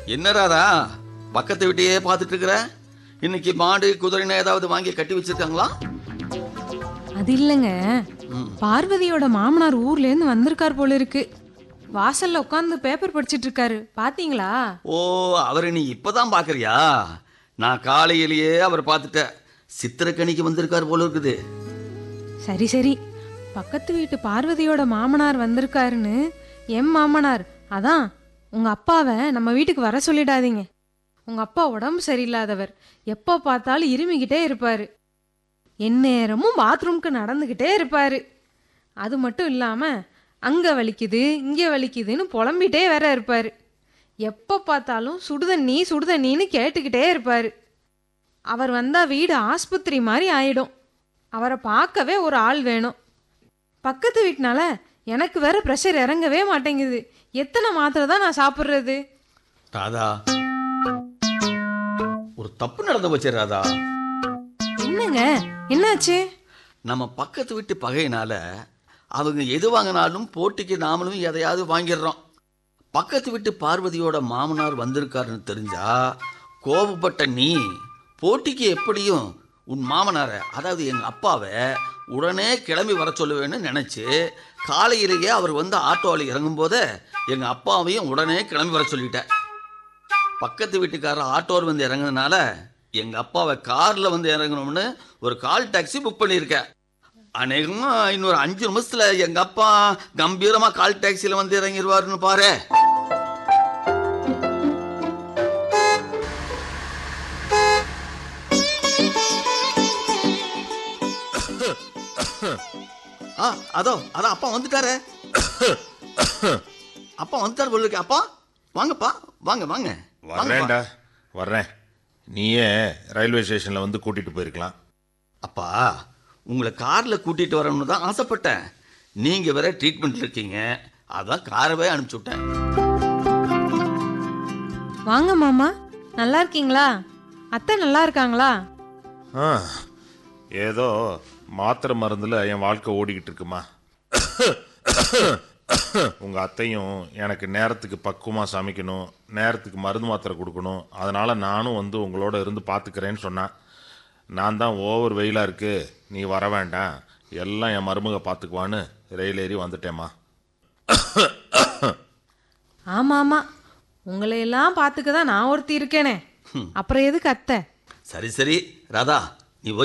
என்ன ராதா பக்கத்து வீட்டையே பார்த்துட்டு இருக்கிற இன்னைக்கு மாடு குதிரைன்னு ஏதாவது வாங்கி கட்டி வச்சிருக்காங்களா அது இல்லைங்க ம். பார்வதியோட மாமனார் ஊர்ல இருந்து வந்திருக்கார் போல இருக்கு வாசல்ல உட்காந்து பேப்பர் படிச்சிட்டு இருக்காரு பாத்தீங்களா ஓ அவரை நீ இப்பதான் பார்க்கறியா நான் காலையிலேயே அவர் பார்த்துட்டேன் சித்திரக்கணிக்கு வந்திருக்கார் போல இருக்குது சரி சரி பக்கத்து வீட்டு பார்வதியோட மாமனார் வந்திருக்காருன்னு எம் மாமனார் அதான் உங்க அப்பாவை நம்ம வீட்டுக்கு வர சொல்லிடாதீங்க உங்க அப்பா உடம்பு சரியில்லாதவர் எப்போ பார்த்தாலும் இருமிக்கிட்டே இருப்பாரு எந்நேரமும் பாத்ரூம்க்கு நடந்துக்கிட்டே இருப்பாரு அது மட்டும் இல்லாம அங்க வலிக்குது இங்க வலிக்குதுன்னு புலம்பிட்டே வேற இருப்பாரு எப்போ பார்த்தாலும் சுடுதண்ணி சுடுதண்ணின்னு கேட்டுக்கிட்டே இருப்பாரு அவர் வந்தா வீடு ஆஸ்பத்திரி மாதிரி ஆயிடும் அவரை பார்க்கவே ஒரு ஆள் வேணும் பக்கத்து வீட்டுனால எனக்கு வேற ப்ரெஷர் இறங்கவே மாட்டேங்குது எத்தனை மாத்திரை தான் நான் சாப்பிட்றது ராதா ஒரு தப்பு நடந்து போச்சு ராதா என்னங்க என்னாச்சு நம்ம பக்கத்து வீட்டு பகையினால அவங்க எது வாங்கினாலும் போட்டிக்கு நாமளும் எதையாவது வாங்கிடுறோம் பக்கத்து வீட்டு பார்வதியோட மாமனார் வந்திருக்காருன்னு தெரிஞ்சா கோபப்பட்ட நீ போட்டிக்கு எப்படியும் உன் மாமனாரை அதாவது எங்கள் அப்பாவை உடனே கிளம்பி வர சொல்லுவேன்னு நினச்சி காலையிலேயே அவர் வந்து ஆட்டோவில் இறங்கும்போதே எங்கள் அப்பாவையும் உடனே கிளம்பி வர சொல்லிட்டேன் பக்கத்து வீட்டுக்காரர் ஆட்டோவில் வந்து இறங்குனதுனால எங்கள் அப்பாவை காரில் வந்து இறங்கணும்னு ஒரு கால் டாக்ஸி புக் பண்ணியிருக்கேன் அநேகமாக இன்னொரு அஞ்சு நிமிஷத்தில் எங்கள் அப்பா கம்பீரமாக கால் டாக்ஸியில் வந்து இறங்கிடுவாருன்னு பாரு ஆ அதோ அதான் அப்பா வந்துட்டாரே அப்பா வந்துட்டார் போல இருக்கு அப்பா வாங்கப்பா வாங்க வாங்க வாங்கப்பா. வர்றேன்டா வர்றேன் நீயே ரயில்வே ஸ்டேஷனில் வந்து கூட்டிகிட்டு போயிருக்கலாம் அப்பா உங்களை காரில் கூட்டிகிட்டு வரணும்னு தான் ஆசைப்பட்டேன் நீங்கள் வேற ட்ரீட்மெண்ட்டில் இருக்கீங்க அதான் காரவே அனுப்பிச்சி விட்டேன் வாங்க மாமா நல்லா இருக்கீங்களா அத்தை நல்லா இருக்காங்களா ஆ ஏதோ மாத்திரை மருந்தில் என் வாழ்க்கை ஓடிக்கிட்டு இருக்குமா உங்கள் அத்தையும் எனக்கு நேரத்துக்கு பக்குவமாக சமைக்கணும் நேரத்துக்கு மருந்து மாத்திரை கொடுக்கணும் அதனால் நானும் வந்து உங்களோட இருந்து பார்த்துக்கிறேன்னு சொன்னான் நான் தான் ஓவர் வெயிலாக இருக்கு நீ வர வேண்டாம் எல்லாம் என் மருமக பார்த்துக்குவான்னு ரயில் ஏறி வந்துட்டேம்மா ஆமா ஆமா உங்களை எல்லாம் பார்த்துக்க தான் நான் ஒருத்தி இருக்கேனே அப்புறம் எதுக்கு அத்தை சரி சரி ராதா